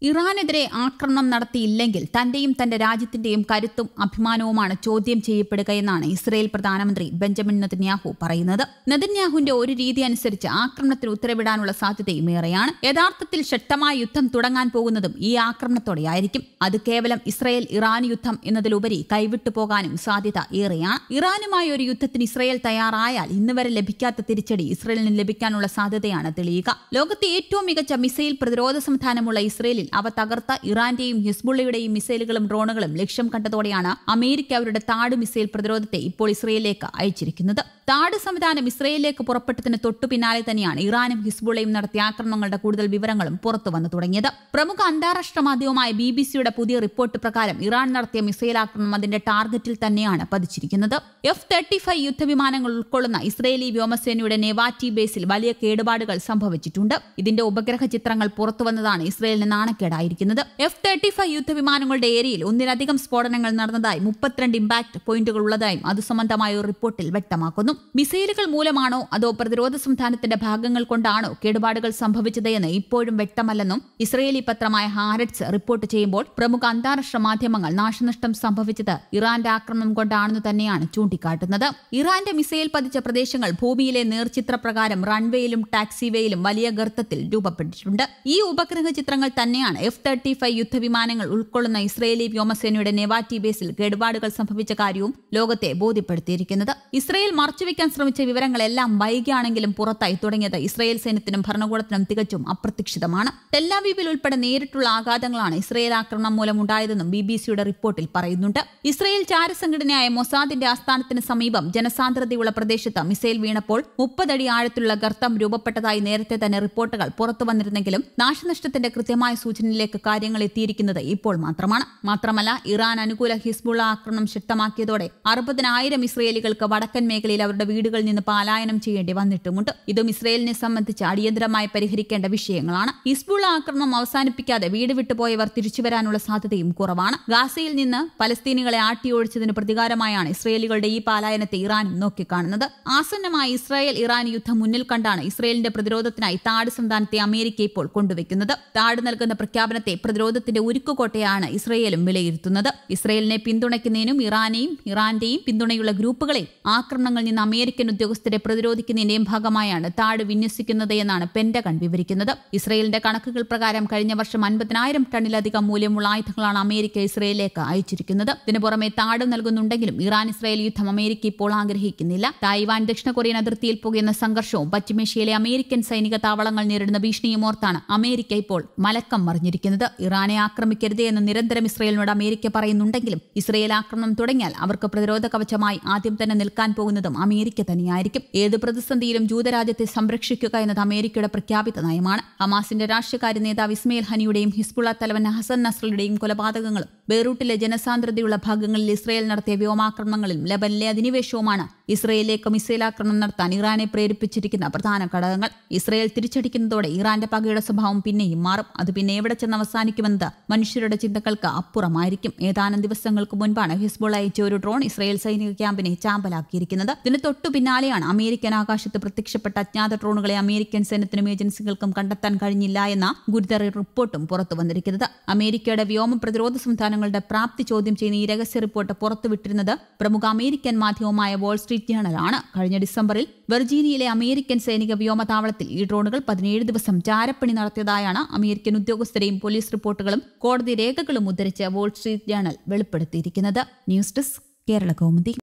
ഇറാനെതിരെ ആക്രമണം നടത്തിയില്ലെങ്കിൽ തന്റെയും തന്റെ രാജ്യത്തിന്റെയും കരുത്തും അഭിമാനവുമാണ് ചോദ്യം ചെയ്യപ്പെടുകയെന്നാണ് ഇസ്രയേൽ പ്രധാനമന്ത്രി ബെഞ്ചമിൻ നെതന്യാഹു പറയുന്നത് നെതന്യാഹുവിന്റെ ഒരു രീതി അനുസരിച്ച് ആക്രമണത്തിന് ഉത്തരവിടാനുള്ള സാധ്യതയും ഏറെയാണ് യഥാർത്ഥത്തിൽ ശക്തമായ യുദ്ധം തുടങ്ങാൻ പോകുന്നതും ഈ ആക്രമണത്തോടെയായിരിക്കും അത് കേവലം ഇസ്രയേൽ ഇറാൻ യുദ്ധം എന്നതിലുപരി കൈവിട്ടു പോകാനും സാധ്യത ഏറെയാണ് ഇറാനുമായി ഒരു യുദ്ധത്തിന് ഇസ്രയേൽ തയ്യാറായാൽ ഇന്ന് വരെ ലഭിക്കാത്ത തിരിച്ചടി ഇസ്രയേലിന് ലഭിക്കാനുള്ള സാധ്യതയാണ് തെളിയുക ലോകത്തെ ഏറ്റവും മികച്ച മിസൈൽ പ്രതിരോധ സംവിധാനമുള്ള ഇസ്രയേലിൽ അവ തകർത്ത ഇറാന്റെയും ഹിസ്ബുള്ളയുടെയും മിസൈലുകളും ഡ്രോണുകളും ലക്ഷ്യം കണ്ടതോടെയാണ് അമേരിക്ക അവരുടെ താട് മിസൈൽ പ്രതിരോധത്തെ ഇപ്പോൾ ഇസ്രയേലിലേക്ക് അയച്ചിരിക്കുന്നത് താട് സംവിധാനം ഇസ്രയേലിലേക്ക് പുറപ്പെട്ടതിന് തൊട്ടു പിന്നാലെ തന്നെയാണ് ഇറാനും ഹിസ്ബുള്ളയും നടത്തിയ ആക്രമണങ്ങളുടെ കൂടുതൽ വിവരങ്ങളും പുറത്തു വന്നു തുടങ്ങിയത് പ്രമുഖ അന്താരാഷ്ട്ര മാധ്യമമായ ബി ബി സിയുടെ പുതിയ റിപ്പോർട്ട് പ്രകാരം ഇറാൻ നടത്തിയ മിസൈൽ ആക്രമണം അതിന്റെ ടാർഗറ്റിൽ തന്നെയാണ് പതിച്ചിരിക്കുന്നത് എഫ് തേർട്ടി ഫൈവ് യുദ്ധവിമാനങ്ങൾ ഉൾക്കൊള്ളുന്ന ഇസ്രയേലി വ്യോമസേനയുടെ നെവാറ്റി ബേസിൽ വലിയ കേടുപാടുകൾ സംഭവിച്ചിട്ടുണ്ട് ഇതിന്റെ ഉപഗ്രഹ ചിത്രങ്ങൾ പുറത്തുവന്നതാണ് ഇസ്രയേലിന് നാണക്കേടായിരിക്കുന്നത് എഫ് തേർട്ടി ഫൈവ് യുദ്ധവിമാനങ്ങളുടെ ഏരിയയിൽ ഒന്നിലധികം സ്ഫോടനങ്ങൾ നടന്നതായി മുപ്പത്തിരണ്ട് ഇമ്പാക്ട് പോയിന്റുകൾ ഉള്ളതായും അത് സംബന്ധമായ ഒരു റിപ്പോർട്ടിൽ വ്യക്തമാക്കുന്നു മിസൈലുകൾ മൂലമാണോ അതോ പ്രതിരോധ സംവിധാനത്തിന്റെ ഭാഗങ്ങൾ കൊണ്ടാണോ കേടുപാടുകൾ സംഭവിച്ചത് എന്ന് ഇപ്പോഴും വ്യക്തമല്ലെന്നും ഇസ്രയേലി പത്രമായ ഹാരറ്റ്സ് റിപ്പോർട്ട് ചെയ്യുമ്പോൾ പ്രമുഖ അന്താരാഷ്ട്ര മാധ്യമങ്ങൾ നാശനഷ്ടം സംഭവിച്ചത് ഇറാന്റെ ആക്രമണം കൊണ്ടാണെന്ന് തന്നെയാണ് ചൂണ്ടിക്കാട്ടുന്നത് ഇറാന്റെ മിസൈൽ പതിച്ച പ്രദേശങ്ങൾ ഭൂമിയിലെ നേർചിത്ര പ്രകാരം റൺവേയിലും ടാക്സിവേയിലും വലിയ ഗർത്തത്തിൽ രൂപപ്പെട്ടിട്ടുണ്ട് ഈ ഉപഗ്രഹ ചിത്രങ്ങൾ തന്നെയാണ് എഫ് തേർട്ടി ഫൈവ് യുദ്ധവിമാനങ്ങൾ ഉൾക്കൊള്ളുന്ന ഇസ്രയേലി വ്യോമസേനയുടെ നെവാറ്റി ബേസിൽ കേടുപാടുകൾ സംഭവിച്ച കാര്യവും ലോകത്തെ ബോധ്യപ്പെടുത്തിയിരിക്കുന്നത് ഇസ്രയേൽ മറച്ചുവെക്കാൻ ശ്രമിച്ച വിവരങ്ങളെല്ലാം വൈകിയാണെങ്കിലും പുറത്തായി തുടങ്ങിയത് ഇസ്രയേൽ സൈന്യത്തിനും ഭരണകൂടത്തിനും തികച്ചും അപ്രതീക്ഷിതമാണ് ടെല്ലാവീവിൽ ഉൾപ്പെടെ നേരിട്ടുള്ള ആഘാതങ്ങളാണ് ഇസ്രയേൽ ആക്രമണം മൂലം ഉണ്ടായതെന്നും ബി ബി സിയുടെ റിപ്പോർട്ടിൽ പറയുന്നുണ്ട് ഇസ്രയേൽ ചാരസംഘടനയായ മൊസാദിന്റെ ആസ്ഥാനത്തിന് സമീപം ജനസാന്ദ്രതയുള്ള പ്രദേശത്ത് മിസൈൽ വീണപ്പോൾ മുപ്പതടി ആഴത്തിലുള്ള ഗർത്തം രൂപപ്പെട്ടതായി നേരത്തെ തന്നെ റിപ്പോർട്ടുകൾ പുറത്തു വന്നിരുന്നെങ്കിലും നാശനഷ്ടത്തിന്റെ കൃത്യമായ സൂചനയിലേക്ക് കാര്യങ്ങൾ എത്തിയിരിക്കുന്നത് ഇപ്പോൾ മാത്രമാണ് മാത്രമല്ല ഇറാൻ അനുകൂല ഹിസ്ബുള്ള ആക്രമണം ശക്തമാക്കിയതോടെ അറുപതിനായിരം ഇസ്രയേലികൾക്ക് വടക്കൻ മേഖലയിൽ അവരുടെ വീടുകളിൽ നിന്ന് പലായനം ചെയ്യേണ്ടി വന്നിട്ടുമുണ്ട് ഇതും ഇസ്രയേലിനെ സംബന്ധിച്ച് അടിയന്തരമായി പരിഹരിക്കേണ്ട വിഷയങ്ങളാണ് ഹിസ്ബുള്ള ആക്രമണം അവസാനിപ്പിക്കാതെ വീട് വിട്ടുപോയവർ തിരിച്ചുവരാനുള്ള സാധ്യതയും കുറവാണ് ഗാസയിൽ നിന്ന് പലസ്തീനികളെ ആട്ടിയൊഴിച്ചതിന് പ്രതികാരമായാണ് ഇസ്രയേലികളുടെ ഈ പലായനത്തെ ഇറാനും നോക്കിക്കാണുന്നത് ആസന്നമായ ഇസ്രായേൽ ഇറാൻ യുദ്ധം മുന്നിൽ കണ്ടാണ് ഇസ്രയേലിന്റെ പ്രതിരോധത്തിനായി താട് സംസ്ഥാനത്തെ അമേരിക്ക ഇപ്പോൾ കൊണ്ടുവയ്ക്കുന്നത് താട് നൽകുന്ന പ്രഖ്യാപനത്തെ പ്രതിരോധത്തിന്റെ ഉരുക്കുകോട്ടയാണ് ഇസ്രയേലും വിലയിരുത്തുന്നത് ഇസ്രയേലിനെ പിന്തുണയ്ക്കുന്നതിനും ഇറാനെയും ഇറാന്റെയും പിന്തുണയുള്ള ഗ്രൂപ്പുകളെ ആക്രമണങ്ങളിൽ നിന്ന് അമേരിക്കൻ ഉദ്യോഗസ്ഥരെ പ്രതിരോധിക്കുന്നതിന്റെയും ഭാഗമായാണ് താട് വിന്യസിക്കുന്നത് എന്നാണ് പെന്റഗൺ വിവരിക്കുന്നത് ഇസ്രയേലിന്റെ കണക്കുകൾ പ്രകാരം കഴിഞ്ഞ വർഷം അൻപതിനായിരം ടണ്ണിലധികം മൂല്യമുള്ള ആയുധങ്ങളാണ് അമേരിക്ക ഇസ്രയേലിലേക്ക് അയച്ചിരിക്കുന്നത് ഇതിനു പുറമെ താട് നൽകുന്നുണ്ടെങ്കിലും ഇറാൻ ഇസ്രയേൽ യുദ്ധം അമേരിക്ക ഇപ്പോൾ ആഗ്രഹിക്കുന്നില്ല തായ്വാൻ ദക്ഷിണ കൊറിയൻ അതിർത്തിയിൽ പുകയുന്ന സംഘർഷവും പശ്ചിമേഷ്യയിലെ അമേരിക്കൻ സൈനിക താവളങ്ങൾ നേരിടുന്ന ഭീഷണിയും ഓർത്താണ് അമേരിക്ക ഇപ്പോൾ മലക്കം മറിഞ്ഞിരിക്കുന്നത് ഇറാനെ ആക്രമിക്കരുതേ എന്ന് നിരന്തരം ഇസ്രയേലിനോട് അമേരിക്ക പറയുന്നുണ്ടെങ്കിലും ഇസ്രയേൽ ആക്രമണം തുടങ്ങിയാൽ അവർക്ക് പ്രതിരോധ കവചമായി ആദ്യം തന്നെ നിൽക്കാൻ പോകുന്നതും അമേരിക്ക തന്നെയായിരിക്കും ഏത് പ്രതിസന്ധിയിലും ജൂതരാജ്യത്തെ സംരക്ഷിക്കുക എന്നത് അമേരിക്കയുടെ പ്രഖ്യാപിത നയമാണ് ഹമാസിന്റെ രാഷ്ട്രീയകാര്യ നേതാവ് ഇസ്മയിൽ ഹനിയുടെയും ഹിസ്ബുള്ള തലവൻ ഹസൻ നസ്രലുടെയും കൊലപാതകങ്ങളും ബെയ്റൂട്ടിലെ ജനസാന്ദ്രതയുള്ള ഭാഗങ്ങളിൽ ഇസ്രയേൽ നടത്തിയ വ്യോമാക്രമണങ്ങളിലും ലബനിലെ അധിനിവേശവുമാണ് ഇസ്രയേലിലേക്ക് മിസൈൽ ആക്രമണം നടത്താൻ ഇറാനെ പ്രേരിപ്പിച്ചിരിക്കുന്ന പ്രധാന ഘടകങ്ങൾ ഇസ്രയേൽ തിരിച്ചടിക്കുന്നതോടെ ഇറാന്റെ പകയുടെ സ്വഭാവം പിന്നെയും മാറും അത് പിന്നെ എവിടെ ചെന്ന് അവസാനിക്കുമെന്നത് മനുഷ്യരുടെ ചിന്തകൾക്ക് അപ്പുറമായിരിക്കും ഏതാനും ദിവസങ്ങൾക്ക് മുൻപാണ് ഹിസ്ബുൾ അയച്ച ഒരു ഡ്രോൺ ഇസ്രയേൽ സൈനിക ക്യാമ്പിനെ ചാമ്പലാക്കിയിരിക്കുന്നത് ഇതിന് തൊട്ടു പിന്നാലെയാണ് അമേരിക്കൻ ആകാശത്ത് പ്രത്യക്ഷപ്പെട്ട അജ്ഞാത ഡ്രോണുകളെ അമേരിക്കൻ സൈന്യത്തിനും ഏജൻസികൾക്കും കണ്ടെത്താൻ കഴിഞ്ഞില്ല എന്ന ഗുരുതര റിപ്പോർട്ടും പുറത്തു വന്നിരിക്കുന്നത് അമേരിക്കയുടെ വ്യോമ പ്രതിരോധ സംവിധാനങ്ങളുടെ പ്രാപ്തി ചോദ്യം ചെയ്യുന്ന ഈ രഹസ്യ റിപ്പോർട്ട് പുറത്തുവിട്ടിരുന്നത് പ്രമുഖ അമേരിക്കൻ മാധ്യമമായ വാൾ സ്ട്രീറ്റ് ജേണലാണ് കഴിഞ്ഞ ഡിസംബറിൽ വെർജീനിയയിലെ അമേരിക്കൻ സൈനിക വ്യോമതാവളത്തിൽ ഈ ഡ്രോണുകൾ പതിനേഴ് ദിവസം ചാരപ്പണി നടത്തിയതായാണ് അമേരിക്കൻ ഉദ്യോഗസ്ഥരെയും പോലീസ് റിപ്പോർട്ടുകളും കോടതി രേഖകളും ഉദ്ധരിച്ച് വാൾ സ്ട്രീറ്റ് ജേണൽ വെളിപ്പെടുത്തിയിരിക്കുന്നത് ന്യൂസ് ഡെസ്ക് കേരള കൗമുദി